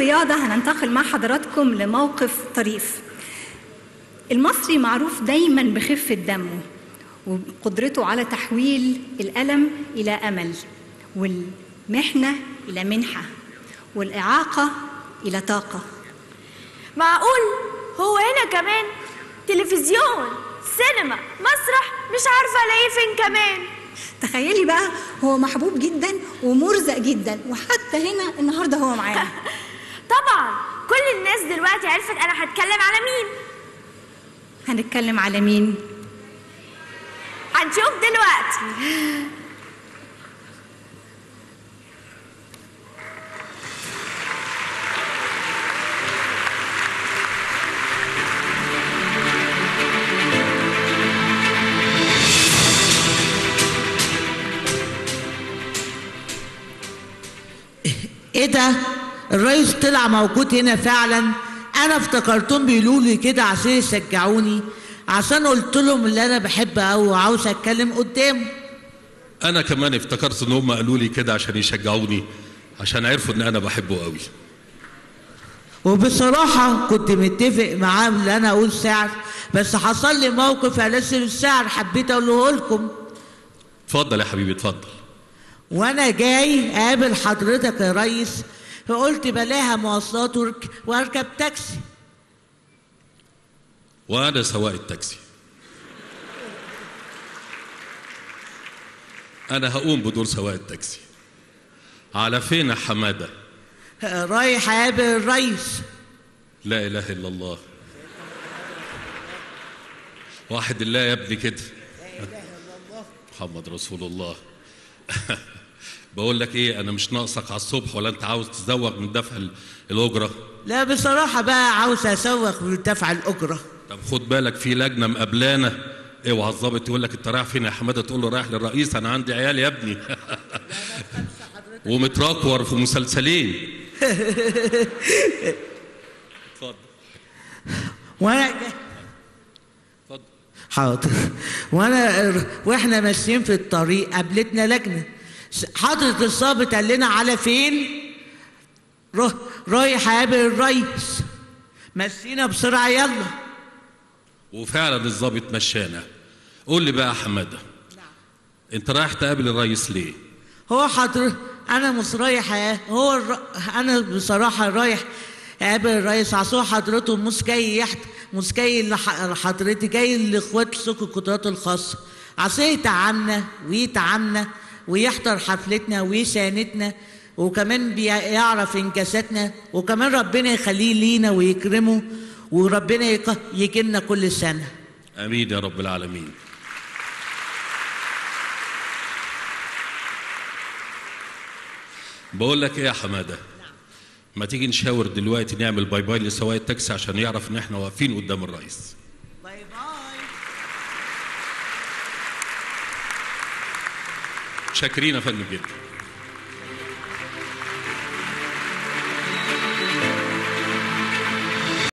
الرياضة هننتقل مع حضراتكم لموقف طريف المصري معروف دايما بخفة دمه وقدرته على تحويل الألم إلى أمل والمحنة إلى منحة والإعاقة إلى طاقة معقول هو هنا كمان تلفزيون سينما مسرح مش عارفة الاقيه فين كمان تخيلي بقى هو محبوب جدا ومرزق جدا وحتى هنا النهارده هو معانا طبعا كل الناس دلوقتي عرفت انا هتكلم على مين هنتكلم على مين هنشوف دلوقتي ايه ده الرئيس طلع موجود هنا فعلا انا افتكرتهم بيقولوا لي كده عشان يشجعوني عشان قلت لهم اللي انا بحب قوي وعاوز اتكلم قدامه انا كمان افتكرت ان هم قالوا لي كده عشان يشجعوني عشان عرفوا ان انا بحبه قوي وبصراحة كنت متفق معاه ان انا اقول سعر بس حصل لي موقف انزل السعر حبيت اقوله لكم اتفضل يا حبيبي اتفضل وانا جاي اقابل حضرتك يا ريس فقلت بلاها مواصلات وارك- واركب تاكسي وانا سواق التاكسي انا هقوم بدور سواق التاكسي على فين يا حماده رايح اقابل الريس لا اله الا الله واحد الله يا ابني كده محمد رسول الله بقول لك ايه انا مش ناقصك على الصبح ولا انت عاوز تزوغ من دفع ال- الاجره لا بصراحة بقى عاوز اسوق من دفع الاجرة طب خد بالك في لجنه مقابلانا اوعى الظابط يقول لك انت رايح فين يا حماده تقول له رايح للرئيس انا عندي عيال يا ابني ومتراكور في مسلسلين اتفضل وانا جاي اتفضل حاضر وانا واحنا ماشيين في الطريق قابلتنا لجنه حضرة الضابط قال لنا على فين رو- رايح اقابل الريس مشينا بسرعه يلا وفعلا الظابط مشانا قول لي بقى يا حماده انت رايح تقابل الرئيس ليه هو حضر انا مش رايح أ- هو الر... انا بصراحه رايح اقابل الرئيس عصام حضرته مش جاي يحت مش جاي لح- لحضرتي جاي لاخوات سوق القدرات الخاصه عشان يتعاملنا ويتعاملنا ويحضر حفلتنا ويساندنا وكمان بيعرف انجازاتنا وكمان ربنا يخليه لينا ويكرمه وربنا يك- يجيلنا كل سنه امين يا رب العالمين بقول لك ايه يا حماده ما تيجي نشاور دلوقتي نعمل باي باي لسواق التاكسي عشان يعرف ان احنا واقفين قدام الرئيس باي باي شاكرين يا فندم جدا